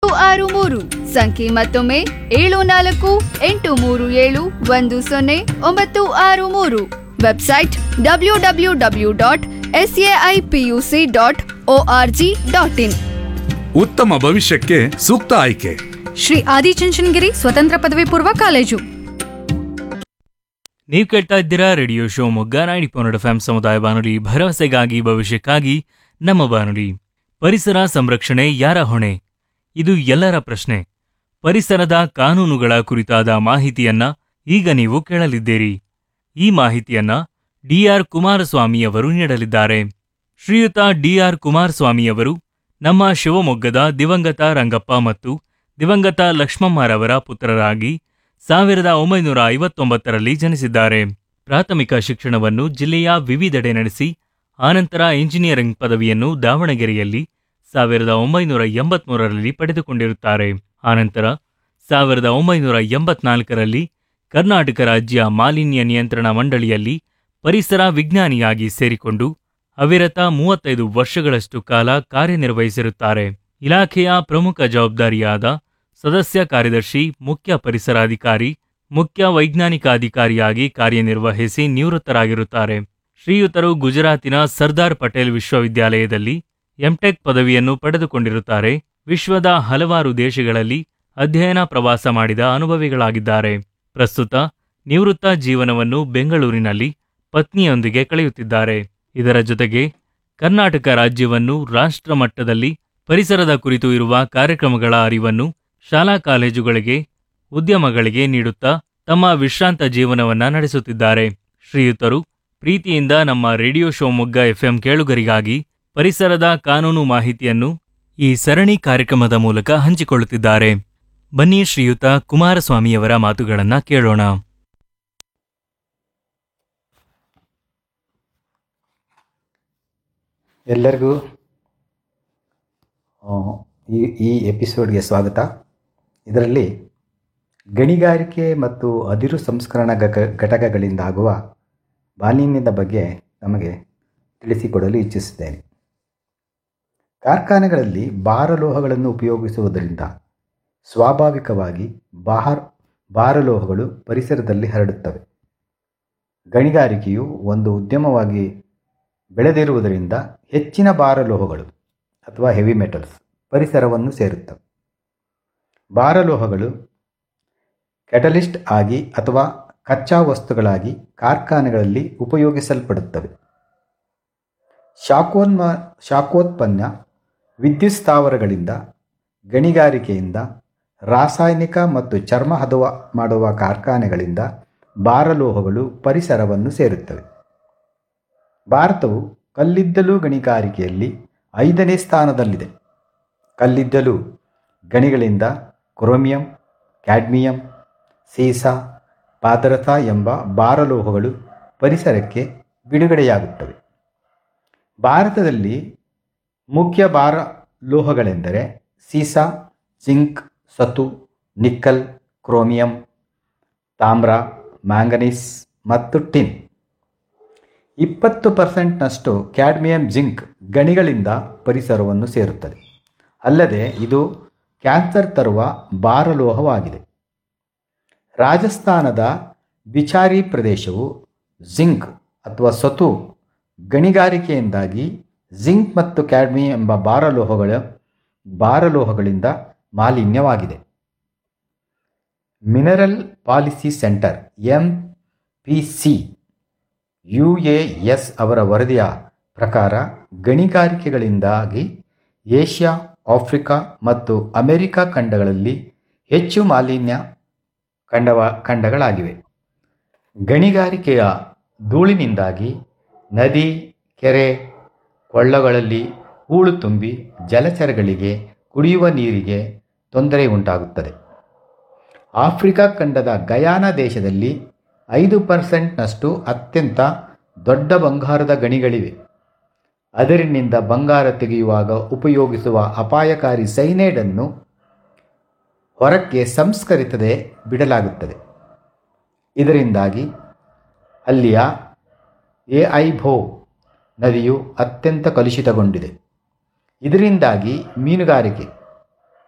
ಆರು ಮೂರು ಸಂಖ್ಯೆ ಮತ್ತೊಮ್ಮೆ ಏಳು ನಾಲ್ಕು ಎಂಟು ಮೂರು ಏಳು ಒಂದು ಸೊನ್ನೆ ಒಂಬತ್ತು ಆರು ಮೂರು website W W W dot S A I P U C dot O R G dot in ಉತ್ತಮ ಭವಿಷ್ಯಕ್ಕೆ ಸೂಕ್ತ ಆಯ್ಕೆ ಶ್ರೀ ಆದಿಚುಂಚನಗಿರಿ ಸ್ವತಂತ್ರ ಪದವಿ ಪೂರ್ವ ಕಾಲೇಜು ನೀವು ಕೇಳ್ತಾ ಇದ್ದೀರಾ ರೇಡಿಯೋ ಶೋ ಮೊಗ್ಗ ನಾಡಿ ಪೊನ್ನಡ ಎಫ್ ಸಮುದಾಯ ಬಾನುಲಿ ಭರವಸೆಗಾಗಿ ಭವಿಷ್ಯಕ್ಕಾಗಿ ನಮ್ಮ ಬಾನುಲಿ ಪರಿಸರ ಸಂರಕ್ಷಣೆ ಯಾರ ಹೊಣೆ ಇದು ಎಲ್ಲರ ಪ್ರಶ್ನೆ ಪರಿಸರದ ಕಾನೂನುಗಳ ಕುರಿತಾದ ಮಾಹಿತಿಯನ್ನ ಈಗ ನೀವು ಕೇಳಲಿದ್ದೀರಿ ಈ ಮಾಹಿತಿಯನ್ನ ಡಿಆರ್ ಕುಮಾರಸ್ವಾಮಿಯವರು ನೀಡಲಿದ್ದಾರೆ ಶ್ರೀಯುತ ಡಿಆರ್ ಕುಮಾರಸ್ವಾಮಿಯವರು ನಮ್ಮ ಶಿವಮೊಗ್ಗದ ದಿವಂಗತ ರಂಗಪ್ಪ ಮತ್ತು ದಿವಂಗತ ಲಕ್ಷ್ಮಮ್ಮರವರ ಪುತ್ರರಾಗಿ ಸಾವಿರದ ಒಂಬೈನೂರ ಐವತ್ತೊಂಬತ್ತರಲ್ಲಿ ಜನಿಸಿದ್ದಾರೆ ಪ್ರಾಥಮಿಕ ಶಿಕ್ಷಣವನ್ನು ಜಿಲ್ಲೆಯ ವಿವಿಧೆಡೆ ನಡೆಸಿ ಆನಂತರ ಇಂಜಿನಿಯರಿಂಗ್ ಪದವಿಯನ್ನು ದಾವಣಗೆರೆಯಲ್ಲಿ ಸಾವಿರದ ಒಂಬೈನೂರ ಎಂಬತ್ಮೂರರಲ್ಲಿ ಪಡೆದುಕೊಂಡಿರುತ್ತಾರೆ ಆನಂತರ ಸಾವಿರದ ಒಂಬೈನೂರ ಎಂಬತ್ನಾಲ್ಕರಲ್ಲಿ ಕರ್ನಾಟಕ ರಾಜ್ಯ ಮಾಲಿನ್ಯ ನಿಯಂತ್ರಣ ಮಂಡಳಿಯಲ್ಲಿ ಪರಿಸರ ವಿಜ್ಞಾನಿಯಾಗಿ ಸೇರಿಕೊಂಡು ಅವಿರತ ಮೂವತ್ತೈದು ವರ್ಷಗಳಷ್ಟು ಕಾಲ ಕಾರ್ಯನಿರ್ವಹಿಸಿರುತ್ತಾರೆ ಇಲಾಖೆಯ ಪ್ರಮುಖ ಜವಾಬ್ದಾರಿಯಾದ ಸದಸ್ಯ ಕಾರ್ಯದರ್ಶಿ ಮುಖ್ಯ ಪರಿಸರಾಧಿಕಾರಿ ಮುಖ್ಯ ವೈಜ್ಞಾನಿಕ ಅಧಿಕಾರಿಯಾಗಿ ಕಾರ್ಯನಿರ್ವಹಿಸಿ ನಿವೃತ್ತರಾಗಿರುತ್ತಾರೆ ಶ್ರೀಯುತರು ಗುಜರಾತಿನ ಸರ್ದಾರ್ ಪಟೇಲ್ ವಿಶ್ವವಿದ್ಯಾಲಯದಲ್ಲಿ ಎಂಟೆಕ್ ಪದವಿಯನ್ನು ಪಡೆದುಕೊಂಡಿರುತ್ತಾರೆ ವಿಶ್ವದ ಹಲವಾರು ದೇಶಗಳಲ್ಲಿ ಅಧ್ಯಯನ ಪ್ರವಾಸ ಮಾಡಿದ ಅನುಭವಿಗಳಾಗಿದ್ದಾರೆ ಪ್ರಸ್ತುತ ನಿವೃತ್ತ ಜೀವನವನ್ನು ಬೆಂಗಳೂರಿನಲ್ಲಿ ಪತ್ನಿಯೊಂದಿಗೆ ಕಳೆಯುತ್ತಿದ್ದಾರೆ ಇದರ ಜೊತೆಗೆ ಕರ್ನಾಟಕ ರಾಜ್ಯವನ್ನು ರಾಷ್ಟ್ರ ಮಟ್ಟದಲ್ಲಿ ಪರಿಸರದ ಕುರಿತು ಇರುವ ಕಾರ್ಯಕ್ರಮಗಳ ಅರಿವನ್ನು ಶಾಲಾ ಕಾಲೇಜುಗಳಿಗೆ ಉದ್ಯಮಗಳಿಗೆ ನೀಡುತ್ತಾ ತಮ್ಮ ವಿಶ್ರಾಂತ ಜೀವನವನ್ನ ನಡೆಸುತ್ತಿದ್ದಾರೆ ಶ್ರೀಯುತರು ಪ್ರೀತಿಯಿಂದ ನಮ್ಮ ರೇಡಿಯೋ ಶಿವಮೊಗ್ಗ ಎಫ್ಎಂ ಕೇಳುಗರಿಗಾಗಿ ಪರಿಸರದ ಕಾನೂನು ಮಾಹಿತಿಯನ್ನು ಈ ಸರಣಿ ಕಾರ್ಯಕ್ರಮದ ಮೂಲಕ ಹಂಚಿಕೊಳ್ಳುತ್ತಿದ್ದಾರೆ ಬನ್ನಿ ಶ್ರೀಯುತ ಕುಮಾರಸ್ವಾಮಿಯವರ ಮಾತುಗಳನ್ನ ಕೇಳೋಣ ಎಲ್ಲರಿಗೂ ಆ, ಈ ಈ ಎಪಿಸೋಡ್ಗೆ ಸ್ವಾಗತ ಇದರಲ್ಲಿ ಗಣಿಗಾರಿಕೆ ಮತ್ತು ಅದಿರು ಸಂಸ್ಕರಣಾ ಘಟ ಘಟಕಗಳಿಂದ ಆಗುವ ಮಾಲಿನ್ಯದ ಬಗ್ಗೆ ನಮಗೆ ತಿಳಿಸಿಕೊಡಲು ಇಚ್ಛಿಸುತ್ತೇನೆ ಕಾರ್ಖಾನೆಗಳಲ್ಲಿ ಭಾರಲೋಹಗಳನ್ನು ಉಪಯೋಗಿಸುವುದರಿಂದ ಸ್ವಾಭಾವಿಕವಾಗಿ ಬಾಹರ್ ಭಾರಲೋಹಗಳು ಪರಿಸರದಲ್ಲಿ ಹರಡುತ್ತವೆ ಗಣಿಗಾರಿಕೆಯು ಒಂದು ಉದ್ಯಮವಾಗಿ ಬೆಳೆದಿರುವುದರಿಂದ ಹೆಚ್ಚಿನ ಭಾರಲೋಹಗಳು ಅಥವಾ ಹೆವಿ ಮೆಟಲ್ಸ್ ಪರಿಸರವನ್ನು ಸೇರುತ್ತವೆ ಭಾರಲೋಹಗಳು ಕೆಟಲಿಸ್ಟ್ ಆಗಿ ಅಥವಾ ಕಚ್ಚಾ ವಸ್ತುಗಳಾಗಿ ಕಾರ್ಖಾನೆಗಳಲ್ಲಿ ಉಪಯೋಗಿಸಲ್ಪಡುತ್ತವೆ ಶಾಖೋನ್ಮ ಶಾಖೋತ್ಪನ್ನ ವಿದ್ಯುತ್ ಸ್ಥಾವರಗಳಿಂದ ಗಣಿಗಾರಿಕೆಯಿಂದ ರಾಸಾಯನಿಕ ಮತ್ತು ಚರ್ಮ ಹದವ ಮಾಡುವ ಕಾರ್ಖಾನೆಗಳಿಂದ ಭಾರಲೋಹಗಳು ಪರಿಸರವನ್ನು ಸೇರುತ್ತವೆ ಭಾರತವು ಕಲ್ಲಿದ್ದಲು ಗಣಿಗಾರಿಕೆಯಲ್ಲಿ ಐದನೇ ಸ್ಥಾನದಲ್ಲಿದೆ ಕಲ್ಲಿದ್ದಲು ಗಣಿಗಳಿಂದ ಕ್ರೋಮಿಯಂ ಕ್ಯಾಡ್ಮಿಯಂ ಸೀಸಾ ಪಾದರಸ ಎಂಬ ಭಾರಲೋಹಗಳು ಪರಿಸರಕ್ಕೆ ಬಿಡುಗಡೆಯಾಗುತ್ತವೆ ಭಾರತದಲ್ಲಿ ಮುಖ್ಯ ಭಾರ ಲೋಹಗಳೆಂದರೆ ಸೀಸಾ ಜಿಂಕ್ ಸತು ನಿಕ್ಕಲ್ ಕ್ರೋಮಿಯಂ ತಾಮ್ರ ಮ್ಯಾಂಗನೀಸ್ ಮತ್ತು ಟಿನ್ ಇಪ್ಪತ್ತು ಪರ್ಸೆಂಟ್ನಷ್ಟು ಕ್ಯಾಡ್ಮಿಯಂ ಜಿಂಕ್ ಗಣಿಗಳಿಂದ ಪರಿಸರವನ್ನು ಸೇರುತ್ತದೆ ಅಲ್ಲದೆ ಇದು ಕ್ಯಾನ್ಸರ್ ತರುವ ಭಾರಲೋಹವಾಗಿದೆ ರಾಜಸ್ಥಾನದ ಬಿಚಾರಿ ಪ್ರದೇಶವು ಜಿಂಕ್ ಅಥವಾ ಸತು ಗಣಿಗಾರಿಕೆಯಿಂದಾಗಿ ಜಿಂಕ್ ಮತ್ತು ಕ್ಯಾಡ್ಮಿಯಂ ಎಂಬ ಭಾರಲೋಹಗಳ ಭಾರಲೋಹಗಳಿಂದ ಮಾಲಿನ್ಯವಾಗಿದೆ mineral policy centre M P C U A S ಅವರ ವರದಿಯ ಪ್ರಕಾರ ಗಣಿಗಾರಿಕೆಗಳಿಂದಾಗಿ ಏಷ್ಯಾ ಆಫ್ರಿಕಾ ಮತ್ತು ಅಮೆರಿಕ ಖಂಡಗಳಲ್ಲಿ ಹೆಚ್ಚು ಮಾಲಿನ್ಯ ಕಂಡವ ಖಂಡಗಳಾಗಿವೆ ಗಣಿಗಾರಿಕೆಯ ಧೂಳಿನಿಂದಾಗಿ ನದಿ ಕೆರೆ ಕೊಳ್ಳಗಳಲ್ಲಿ ಹೂಳು ತುಂಬಿ ಜಲಚರಗಳಿಗೆ ಕುಡಿಯುವ ನೀರಿಗೆ ತೊಂದರೆ ಉಂಟಾಗುತ್ತದೆ ಆಫ್ರಿಕಾ ಖಂಡದ ಗಯಾನ ದೇಶದಲ್ಲಿ ಐದು ಪರ್ಸೆಂಟ್ನಷ್ಟು ಅತ್ಯಂತ ದೊಡ್ಡ ಬಂಗಾರದ ಗಣಿಗಳಿವೆ ಅದರಿನಿಂದ ಬಂಗಾರ ತೆಗೆಯುವಾಗ ಉಪಯೋಗಿಸುವ ಅಪಾಯಕಾರಿ ಸೈನೈಡನ್ನು ಹೊರಕ್ಕೆ ಸಂಸ್ಕರಿಸದೆ ಬಿಡಲಾಗುತ್ತದೆ ಇದರಿಂದಾಗಿ ಅಲ್ಲಿಯ ಎ ಐ ಭೋ ನದಿಯು ಅತ್ಯಂತ ಕಲುಷಿತಗೊಂಡಿದೆ ಇದರಿಂದಾಗಿ ಮೀನುಗಾರಿಕೆ